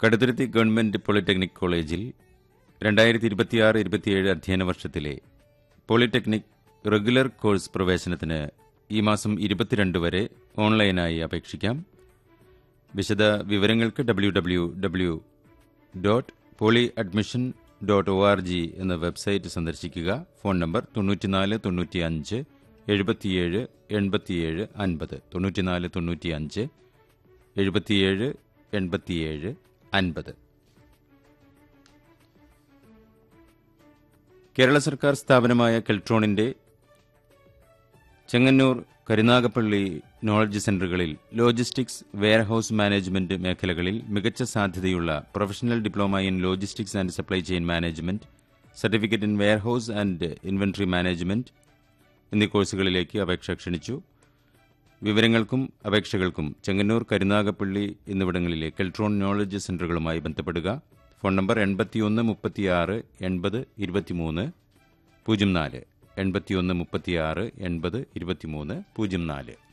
Kaduthuruthy government polytechnic കോളേജിൽ രണ്ടായിരത്തി ഇരുപത്തിയാറ് ഇരുപത്തിയേഴ് അധ്യയന വർഷത്തിലെ പോളിടെക്നിക് റെഗുലർ കോഴ്സ് പ്രവേശനത്തിന് ഈ മാസം ഇരുപത്തിരണ്ട് വരെ ഓൺലൈനായി അപേക്ഷിക്കാം വിശദ വിവരങ്ങൾക്ക് W W W dot poly admission dot O R G എന്ന വെബ്സൈറ്റ് സന്ദർശിക്കുക ഫോൺ നമ്പർ തൊണ്ണൂറ്റിനാല് തൊണ്ണൂറ്റി അഞ്ച് എഴുപത്തിയേഴ് എൺപത്തിയേഴ് അൻപത് തൊണ്ണൂറ്റിനാല് തൊണ്ണൂറ്റി അഞ്ച് എഴുപത്തിയേഴ് എൺപത്തിയേഴ് അൻപത് കേരള സർക്കാർ സ്ഥാപനമായ കെൽട്രോണിന്റെ ചെങ്ങന്നൂർ കരുനാഗപ്പള്ളി നോളജ് സെന്ററുകളിൽ ലോജിസ്റ്റിക്സ് വെയർഹൌസ് മാനേജ്മെന്റ് മേഖലകളിൽ മികച്ച സാധ്യതയുള്ള professional diploma in logistics and supply chain management certificate in warehouse and inventory management എന്നീ കോഴ്സുകളിലേക്ക് അപേക്ഷ ക്ഷണിച്ചു വിവരങ്ങൾക്കും അപേക്ഷകൾക്കും ചെങ്ങന്നൂർ കരുനാഗപ്പള്ളി എന്നിവിടങ്ങളിലെ കെൽട്രോൺ നോളജ് സെന്ററുകളുമായി ബന്ധപ്പെടുക ഫോൺ നമ്പർ എൺപത്തിയൊന്ന് മുപ്പത്തിയാറ് എൺപത് ഇരുപത്തിമൂന്ന് പൂജ്യം നാല് എൺപത്തിയൊന്ന് മുപ്പത്തിയാറ് എൺപത് ഇരുപത്തിമൂന്ന് പൂജ്യം നാല്